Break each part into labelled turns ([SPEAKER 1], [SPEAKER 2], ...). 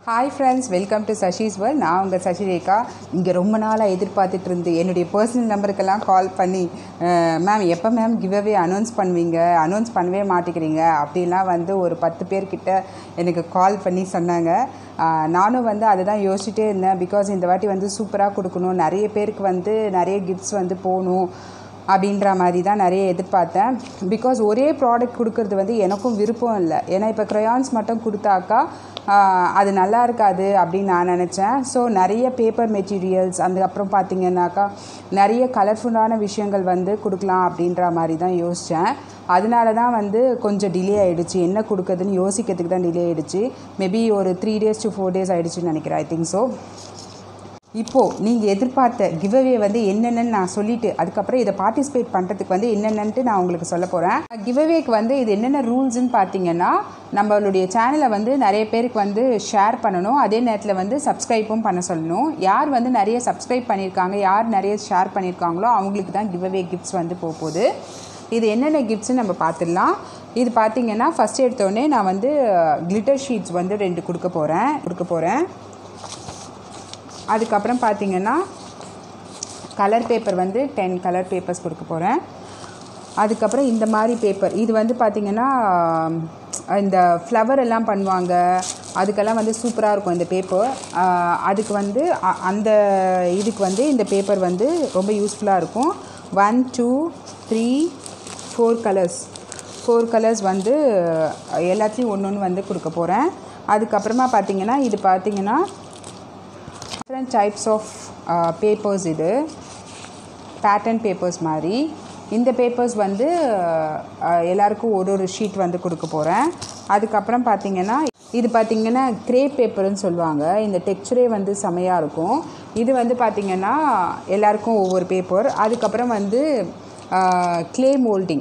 [SPEAKER 1] hi friends welcome to Sashi's world நான் உங்கள் சசிரேகா இங்கே ரொம்ப நாளாக எதிர்பார்த்துட்டு இருந்து என்னுடைய பர்சனல் நம்பருக்கெல்லாம் கால் பண்ணி மேம் எப்போ மேம் கிவ்அவே அனௌன்ஸ் பண்ணுவீங்க அனௌன்ஸ் பண்ணவே மாட்டேங்கிறீங்க அப்படிலாம் வந்து ஒரு பத்து பேர்கிட்ட எனக்கு கால் பண்ணி சொன்னாங்க அஹ், நானும் வந்து அதை தான் யோசிச்சுட்டே இருந்தேன் பிகாஸ் இந்த வாட்டி வந்து சூப்பராக கொடுக்கணும் நிறைய பேருக்கு வந்து நிறைய கிஃப்ட்ஸ் வந்து போகணும் அப்படின்ற மாதிரி தான் நிறைய எதிர்பார்த்தேன் பிகாஸ் ஒரே ப்ராடக்ட் கொடுக்கறது வந்து எனக்கும் விருப்பம் இல்லை ஏன்னா இப்போ க்ரையான்ஸ் மட்டும் கொடுத்தாக்கா ஆஹ், அது நல்லா இருக்காது அப்படின்னு நான் நினச்சேன் ஸோ நிறைய பேப்பர் மெட்டீரியல்ஸ் அதுக்கப்புறம் பார்த்தீங்கன்னாக்கா நிறைய கலர்ஃபுல்லான விஷயங்கள் வந்து கொடுக்கலாம் அப்படின்ற மாதிரி தான் யோசித்தேன் அதனால தான் வந்து கொஞ்சம் டிலே ஆகிடுச்சு என்ன கொடுக்குறதுன்னு யோசிக்கிறதுக்கு தான் டிலே ஆகிடுச்சு மேபி ஒரு three days to four days ஆகிடுச்சுன்னு நினைக்கிறேன் ஐ திங்க் ஸோ இப்போது நீங்கள் எதிர்பார்த்த கிவ்அவே வந்து என்னென்னு நான் சொல்லிவிட்டு அதுக்கப்புறம் இதை பார்ட்டிசிபேட் பண்ணுறதுக்கு வந்து என்னென்னன்ட்டு நான் உங்களுக்கு சொல்ல போகிறேன் கிவ்அவேக்கு வந்து இது என்னென்ன ரூல்ஸ்னு பார்த்தீங்கன்னா நம்மளுடைய சேனலை வந்து நிறைய பேருக்கு வந்து ஷேர் பண்ணணும் அதே நேரத்தில் வந்து சப்ஸ்கிரைப்பும் பண்ண சொல்லணும் யார் வந்து நிறைய சப்ஸ்கிரைப் பண்ணியிருக்காங்க யார் நிறைய ஷேர் பண்ணியிருக்காங்களோ அவங்களுக்கு தான் கிவ்அவே கிஃப்ட்ஸ் வந்து போக போகுது இது என்னென்ன கிஃப்ட்ஸ்னு நம்ம பார்த்துடலாம் இது பார்த்தீங்கன்னா ஃபஸ்ட் எடுத்தோடனே நான் வந்து கிளிட்டர் ஷீட்ஸ் வந்து ரெண்டு கொடுக்க போகிறேன் கொடுக்க போகிறேன் அதுக்கப்புறம் பார்த்தீங்கன்னா கலர் பேப்பர் வந்து டென் கலர் பேப்பர்ஸ் கொடுக்க போகிறேன் அதுக்கப்புறம் இந்த மாதிரி பேப்பர் இது வந்து பார்த்திங்கன்னா இந்த ஃப்ளவர் எல்லாம் பண்ணுவாங்க அதுக்கெல்லாம் வந்து சூப்பராக இருக்கும் இந்த பேப்பர் அதுக்கு வந்து அ- அந்த இதுக்கு வந்து இந்த பேப்பர் வந்து ரொம்ப யூஸ்ஃபுல்லாக இருக்கும் one two three four colours four colours வந்து எல்லாத்துலேயும் ஒன்று ஒன்று வந்து கொடுக்க போகிறேன் அதுக்கப்புறமா பார்த்தீங்கன்னா இது பார்த்தீங்கன்னா டிஃப்ரெண்ட் டைப்ஸ் ஆஃப் பேப்பர்ஸ் இது பேட்டர்ன் பேப்பர்ஸ் மாதிரி இந்த பேப்பர்ஸ் வந்து அஹ், எல்லாருக்கும் ஒரு ஒரு ஷீட் வந்து கொடுக்க போகிறேன் அதுக்கப்புறம் பார்த்தீங்கன்னா இது பார்த்தீங்கன்னா கிரேப் பேப்பர்னு சொல்லுவாங்க இந்த டெக்ஸ்சரே வந்து செமையாக இருக்கும் இது வந்து பார்த்தீங்கன்னா எல்லாருக்கும் ஒவ்வொரு பேப்பர் அதுக்கப்புறம் வந்து க்ளே மோல்டிங்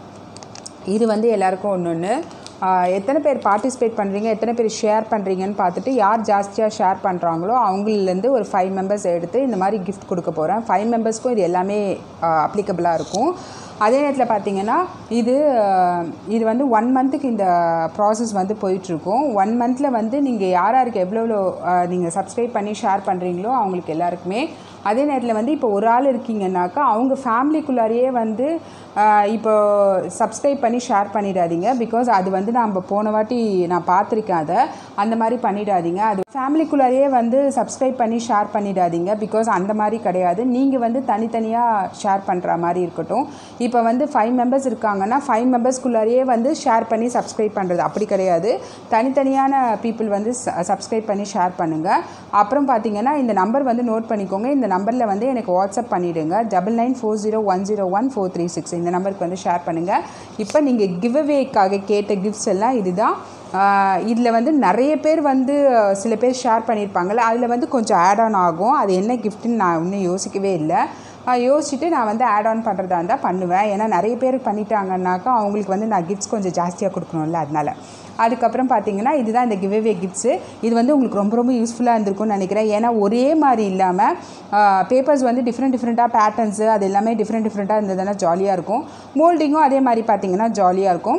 [SPEAKER 1] இது வந்து எல்லாருக்கும் ஒன்று ஒன்று எத்தனை பேர் பார்ட்டிசிபேட் பண்ணுறீங்க எத்தனை பேர் ஷேர் பண்ணுறீங்கன்னு பார்த்துட்டு யார் ஜாஸ்தியாக ஷேர் பண்ணுறாங்களோ அவங்களிலேருந்து ஒரு ஃபைவ் மெம்பர்ஸ் எடுத்து இந்த மாதிரி கிஃப்ட் கொடுக்க போகிறேன் ஃபைவ் மெம்பர்ஸ்க்கும் இது எல்லாமே அப்ளிகபிளாக இருக்கும் அதே நேரத்தில் பார்த்தீங்கன்னா இது ஆஹ், இது வந்து ஒன் மந்த்துக்கு இந்த ப்ராசஸ் வந்து போயிட்டுருக்கும் ஒன் மந்தில் வந்து நீங்கள் யார் யாருக்கு எவ்வளோ எவ்வளோ நீங்கள் சப்ஸ்கிரைப் பண்ணி ஷேர் பண்ணுறீங்களோ அவங்களுக்கு எல்லாருக்குமே அதே நேரத்தில் வந்து இப்போ ஒரு ஆள் இருக்கீங்கன்னாக்கா அவங்க ஃபேமிலிக்குள்ளாரையே வந்து ஆஹ், இப்போ சப்ஸ்கிரைப் பண்ணி ஷேர் பண்ணிடாதீங்க பிகாஸ் அது வந்து நம்ம போன வாட்டி நான் பார்த்துருக்கேன் அதை அந்த மாதிரி பண்ணிடாதீங்க அது ஃபேமிலிக்குள்ளாரையே வந்து சப்ஸ்கிரைப் பண்ணி ஷேர் பண்ணிடாதீங்க பிகாஸ் அந்த மாதிரி கிடையாது நீங்கள் வந்து தனித்தனியாக ஷேர் பண்ணுற மாதிரி இருக்கட்டும் இப்போ வந்து ஃபைவ் மெம்பர்ஸ் இருக்காங்கன்னா ஃபைவ் மெம்பர்ஸ்குள்ளாரையே வந்து ஷேர் பண்ணி சப்ஸ்கிரைப் பண்ணுறது அப்படி கிடையாது தனித்தனியான பீப்புள் வந்து சப்ஸ்கிரைப் பண்ணி ஷேர் பண்ணுங்கள் அப்புறம் பார்த்தீங்கன்னா இந்த நம்பர் வந்து நோட் பண்ணிக்கோங்க இந்த நம்பரில் வந்து எனக்கு வாட்ஸ்அப் பண்ணிவிடுங்க double nine four zero one zero one four three six இந்த நம்பருக்கு வந்து ஷேர் பண்ணுங்கள் இப்போ நீங்கள் கிவ் அவேக்காக கேட்ட கிஃப்ட்ஸ் எல்லாம் இதுதான் இதில் வந்து நிறைய பேர் வந்து அஹ், சில பேர் ஷேர் பண்ணியிருப்பாங்கல்ல அதில் வந்து கொஞ்சம் ஆட் ஆன் ஆகும் அது என்ன கிஃப்ட்டுன்னு நான் இன்னும் யோசிக்கவே இல்லை அஹ், யோசிச்சுட்டு நான் வந்து ஆட் ஆன் பண்ணுறதா இருந்தால் பண்ணுவேன் ஏன்னா நிறைய பேர் பண்ணிட்டாங்கன்னாக்கா அவங்களுக்கு வந்து நான் கிஃப்ட்ஸ் கொஞ்சம் ஜாஸ்தியாக கொடுக்கணும்ல அதனால அதுக்கப்புறம் பார்த்தீங்கன்னா இதுதான் இந்த கிவ்அவே கிஃப்ட்ஸு இது வந்து உங்களுக்கு ரொம்ப ரொம்ப யூஸ்ஃபுல்லாக இருந்திருக்கும்னு நினைக்கிறேன் ஏன்னா ஒரே மாதிரி இல்லாமல் பேப்பர்ஸ் வந்து டிஃப்ரெண்ட் டிஃப்ரெண்ட்டாக பேட்டர்ன்ஸு அது எல்லாமே டிஃப்ரெண்ட் டிஃப்ரெண்ட்டாக இருந்ததுன்னா ஜாலியாக இருக்கும் மோல்டிங்கும் அதே மாதிரி பார்த்தீங்கன்னா ஜாலியாக இருக்கும்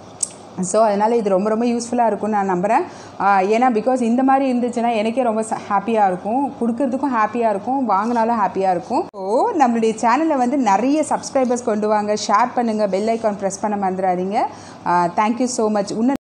[SPEAKER 1] ஸோ அதனால் இது ரொம்ப ரொம்ப யூஸ்ஃபுல்லாக இருக்கும்னு நான் நம்புகிறேன் ஆஹ் ஏன்னா பிகாஸ் இந்த மாதிரி இருந்துச்சுன்னா எனக்கே ரொம்ப ஹாப்பியாக இருக்கும் கொடுக்கறதுக்கும் ஹாப்பியாக இருக்கும் வாங்கினாலும் ஹாப்பியாக இருக்கும் ஸோ நம்மளுடைய சேனலில் வந்து நிறைய சப்ஸ்கிரைபர்ஸ் கொண்டு வாங்க ஷேர் பண்ணுங்கள் பெல் ஐக்கான் ப்ரெஸ் பண்ண மறந்துடாதீங்க தேங்க்யூ ஸோ மச் இன்னும்